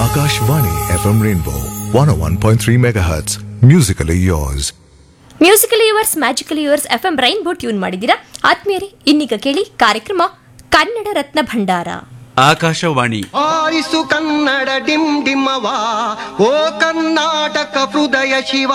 Akashvani FM Rainbow 101.3 MHz. Musically yours. Musical yours magical yours F M Rainbow tune ಮಾಡಿದ್ದೀರಾ ಆತ್ಮೀಯರೇ ಇನ್ನೀಗ ಕೇಳಿ ಕಾರ್ಯಕ್ರಮ ಕನ್ನಡ ರತ್ನ ಭಂಡಾರ ಆಕಾಶವಾಣಿ ಆರಿಸು ಕನ್ನಡ ಡಿಮ್ ಡಿಮ್ಮವ ಓ ಕರ್ನಾಟಕ ಹೃದಯ ಶಿವ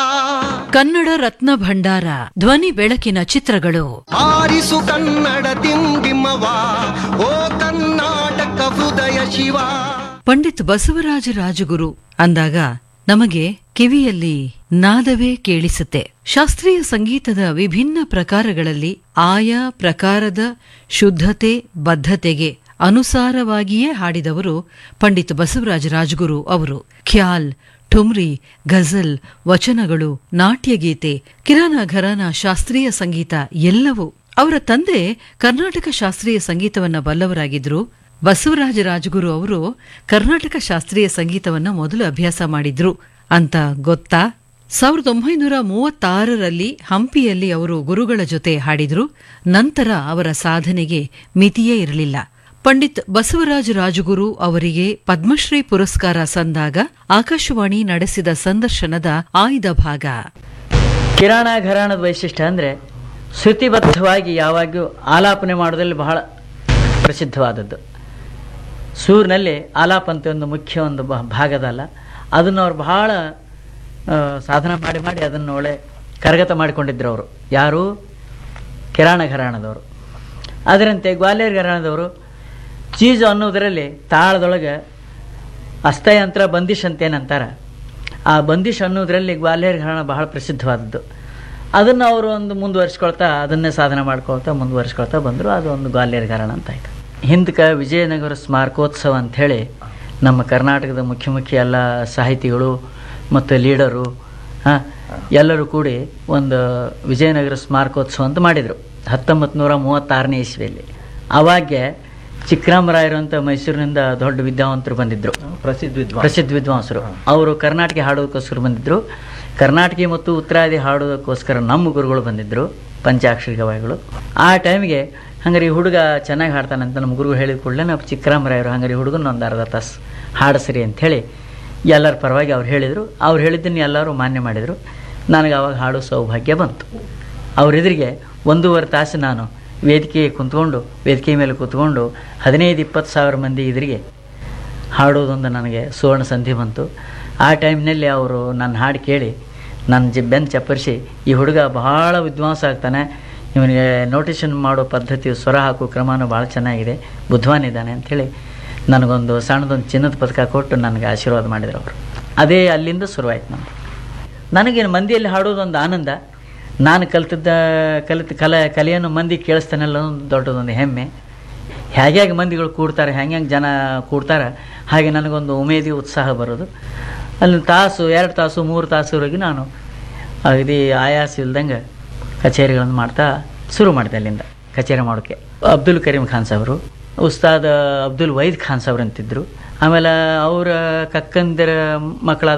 ಕನ್ನಡ ರತ್ನ ಭಂಡಾರ ಧ್ವನಿ ಬೆಳಕಿನ ಚಿತ್ರಗಳು ಆರಿಸು ಕನ್ನಡ ಡಿಮ್ ಡಿಮ್ಮವ ಓ ಕರ್ನಾಟಕ ಹೃದಯ ಶಿವ ಪಂಡಿತ್ ಬಸವರಾಜ ರಾಜಗುರು ಅಂದಾಗ ನಮಗೆ ಕಿವಿಯಲ್ಲಿ ನಾದವೇ ಕೇಳಿಸುತ್ತೆ ಶಾಸ್ತ್ರೀಯ ಸಂಗೀತದ ವಿಭಿನ್ನ ಪ್ರಕಾರಗಳಲ್ಲಿ ಆಯಾ ಪ್ರಕಾರದ ಶುದ್ಧತೆ ಬದ್ಧತೆಗೆ ಅನುಸಾರವಾಗಿಯೇ ಹಾಡಿದವರು ಪಂಡಿತ್ ಬಸವರಾಜ ರಾಜಗುರು ಅವರು ಖ್ಯಾಲ್ ಠುಮ್ರಿ ಗಜಲ್ ವಚನಗಳು ನಾಟ್ಯಗೀತೆ ಕಿರಾನ ಘರಾನ ಶಾಸ್ತ್ರೀಯ ಸಂಗೀತ ಎಲ್ಲವೂ ಅವರ ತಂದೆ ಕರ್ನಾಟಕ ಶಾಸ್ತ್ರೀಯ ಸಂಗೀತವನ್ನ ಬಲ್ಲವರಾಗಿದ್ರು ಬಸವರಾಜ ರಾಜಗುರು ಅವರು ಕರ್ನಾಟಕ ಶಾಸ್ತ್ರೀಯ ಸಂಗೀತವನ್ನ ಮೊದಲು ಅಭ್ಯಾಸ ಮಾಡಿದ್ರು ಅಂತ ಗೊತ್ತಾ ಸಾವಿರದ ಒಂಬೈನೂರ ಮೂವತ್ತಾರರಲ್ಲಿ ಹಂಪಿಯಲ್ಲಿ ಅವರು ಗುರುಗಳ ಜೊತೆ ಹಾಡಿದ್ರು ನಂತರ ಅವರ ಸಾಧನೆಗೆ ಮಿತಿಯೇ ಇರಲಿಲ್ಲ ಪಂಡಿತ್ ಬಸವರಾಜ ರಾಜಗುರು ಅವರಿಗೆ ಪದ್ಮಶ್ರೀ ಪುರಸ್ಕಾರ ಸಂದಾಗ ಆಕಾಶವಾಣಿ ನಡೆಸಿದ ಸಂದರ್ಶನದ ಆಯ್ದ ಭಾಗ ಕಿರಾಣ ಘರಾಣದ ವೈಶಿಷ್ಟ್ಯ ಅಂದರೆ ಶ್ರುತಿಬದ್ಧವಾಗಿ ಯಾವಾಗ್ಲೂ ಆಲಾಪನೆ ಮಾಡೋದ್ರಲ್ಲಿ ಬಹಳ ಪ್ರಸಿದ್ಧವಾದದ್ದು ಸೂರಿನಲ್ಲಿ ಆಲಾಪ ಅಂತ ಒಂದು ಮುಖ್ಯ ಒಂದು ಬ- ಭಾಗದಲ್ಲ ಅದನ್ನು ಅವ್ರು ಬಹಳ ಆ, ಸಾಧನ ಮಾಡಿ ಮಾಡಿ ಅದನ್ನು ಒಳ್ಳೆ ಕರಗತ ಮಾಡಿಕೊಂಡಿದ್ರು ಅವರು ಯಾರು ಕಿರಾಣ ಘರಾಣದವರು ಅದರಂತೆ ಗ್ವಾಲಿಯರ್ ಘರಾಣದವರು ಚೀಜು ಅನ್ನೋದರಲ್ಲಿ ತಾಳದೊಳಗೆ ಅಸ್ತಯಂತ್ರ ಬಂದಿಶ್ ಅಂತ ಏನಂತಾರ ಆ ಬಂದಿಶ್ ಅನ್ನೋದ್ರಲ್ಲಿ ಗ್ವಾಲಿಯರ್ ಘರಾಣ ಬಹಳ ಪ್ರಸಿದ್ಧವಾದದ್ದು ಅದನ್ನು ಅವರು ಒಂದು ಮುಂದುವರಿಸ್ಕೊಳ್ತಾ ಅದನ್ನೇ ಸಾಧನೆ ಮಾಡ್ಕೊಳ್ತಾ ಮುಂದುವರಿಸ್ಕೊಳ್ತಾ ಬಂದರು ಅದು ಒಂದು ಗ್ವಾಲಿಯರ್ ಘರಾಣ ಅಂತ ಆಯಿತು ಹಿಂದಕ್ಕೆ ವಿಜಯನಗರ ಸ್ಮಾರಕೋತ್ಸವ ಅಂಥೇಳಿ ನಮ್ಮ ಕರ್ನಾಟಕದ ಮುಖ್ಯ ಮುಖ್ಯ ಎಲ್ಲ ಸಾಹಿತಿಗಳು ಮತ್ತು ಲೀಡರು ಹಾಂ ಎಲ್ಲರೂ ಕೂಡಿ ಒಂದು ವಿಜಯನಗರ ಸ್ಮಾರಕೋತ್ಸವ ಅಂತ ಮಾಡಿದರು ಹತ್ತೊಂಬತ್ತು ನೂರ ಮೂವತ್ತಾರನೇ ಇಸ್ವಿಯಲ್ಲಿ ಅವಾಗೆ ಚಿಕ್ಕರಾಮರಾಯರು ಅಂತ ಮೈಸೂರಿನಿಂದ ದೊಡ್ಡ ವಿದ್ಯಾವಂತರು ಬಂದಿದ್ದರು ಪ್ರಸಿದ್ಧ ವಿದ್ವಾಂಸ ಪ್ರಸಿದ್ಧ ವಿದ್ವಾಂಸರು ಅವರು ಕರ್ನಾಟಕ ಹಾಡೋದಕ್ಕೋಸ್ಕರ ಬಂದಿದ್ದರು ಕರ್ನಾಟಕ ಮತ್ತು ಉತ್ತರಾದಿ ಹಾಡೋದಕ್ಕೋಸ್ಕರ ನಮ್ಮ ಗುರುಗಳು ಬಂದಿದ್ದರು ಪಂಚಾಕ್ಷರಿ ಗವಾಯಿಗಳು ಆ ಟೈಮಿಗೆ ಹಂಗಾರೆ ಈ ಹುಡುಗ ಚೆನ್ನಾಗಿ ಹಾಡ್ತಾನಂತ ನಮ್ಮ ಗುರುಗಳು ಹೇಳಿದ ಕೂಡಲೇ ನಾವು ಚಿಕ್ಕರಾಮರಾಯರು ಹಂಗಾರೆ ಈ ಹುಡುಗನ ಒಂದು ಅರ್ಧ ತಾಸು ಹಾಡಿಸ್ರಿ ಅಂಥೇಳಿ ಎಲ್ಲರ ಪರವಾಗಿ ಅವ್ರು ಹೇಳಿದರು ಅವ್ರು ಹೇಳಿದ್ದನ್ನು ಎಲ್ಲರೂ ಮಾನ್ಯ ಮಾಡಿದರು ನನಗೆ ಅವಾಗ ಹಾಡೋ ಸೌಭಾಗ್ಯ ಬಂತು ಅವ್ರ ಎದುರಿಗೆ ಒಂದೂವರೆ ತಾಸು ನಾನು ವೇದಿಕೆ ಕುಂತ್ಕೊಂಡು ವೇದಿಕೆ ಮೇಲೆ ಕೂತ್ಕೊಂಡು ಹದಿನೈದು ಇಪ್ಪತ್ತು ಸಾವಿರ ಮಂದಿ ಎದುರಿಗೆ ಹಾಡೋದೊಂದು ನನಗೆ ಸುವರ್ಣ ಸಂಧಿ ಬಂತು ಆ ಟೈಮ್ನಲ್ಲಿ ಅವರು ನನ್ನ ಹಾಡು ಕೇಳಿ ನನ್ನ ಜಿ ಬೆನ್ನು ಚಪ್ಪರಿಸಿ ಈ ಹುಡುಗ ಬಹಳ ವಿದ್ವಾಂಸ ಆಗ್ತಾನೆ ಇವನಿಗೆ ನೋಟೇಷನ್ ಮಾಡೋ ಪದ್ಧತಿ ಸ್ವರ ಹಾಕೋ ಕ್ರಮನೂ ಭಾಳ ಚೆನ್ನಾಗಿದೆ ಬುದ್ಧವಾನಿದ್ದಾನೆ ಅಂಥೇಳಿ ನನಗೊಂದು ಸಣ್ಣದೊಂದು ಚಿನ್ನದ ಪದಕ ಕೊಟ್ಟು ನನಗೆ ಆಶೀರ್ವಾದ ಮಾಡಿದ್ರು ಅವರು ಅದೇ ಅಲ್ಲಿಂದ ಶುರುವಾಯ್ತು ನಮ್ಮದು ನನಗೇನು ಮಂದಿಯಲ್ಲಿ ಹಾಡೋದೊಂದು ಆನಂದ ನಾನು ಕಲ್ತಿದ್ದ ಕಲಿತ ಕಲೆ ಕಲೆಯನ್ನು ಮಂದಿ ಕೇಳಿಸ್ತಾನಲ್ಲ ಒಂದು ದೊಡ್ಡದೊಂದು ಹೆಮ್ಮೆ ಹೇಗೆ ಮಂದಿಗಳು ಕೂಡ್ತಾರೆ ಹೆಂಗೆ ಹೆಂಗೆ ಜನ ಕೂಡ್ತಾರೆ ಹಾಗೆ ನನಗೊಂದು ಉಮೇದಿ ಉತ್ಸಾಹ ಬರೋದು ಅಲ್ಲಿ ತಾಸು ಎರಡು ತಾಸು ಮೂರು ತಾಸುವರೆಗೆ ನಾನು ಅಗದಿ ಆಯಾಸ ಇಲ್ದಂಗೆ ಕಚೇರಿಗಳನ್ನು ಮಾಡ್ತಾ ಶುರು ಮಾಡಿದೆ ಅಲ್ಲಿಂದ ಕಚೇರಿ ಮಾಡೋಕ್ಕೆ ಅಬ್ದುಲ್ ಕರೀಂ ಖಾನ್ ಸಾಹೇಬರು ಉಸ್ತಾದ್ ಅಬ್ದುಲ್ ವೈದ್ ಖಾನ್ ಸಾಹೇಬ್ರು ಅಂತಿದ್ರು ಆಮೇಲೆ ಅವರ ಕಕ್ಕಂದಿರ ಮಕ್ಕಳಾದ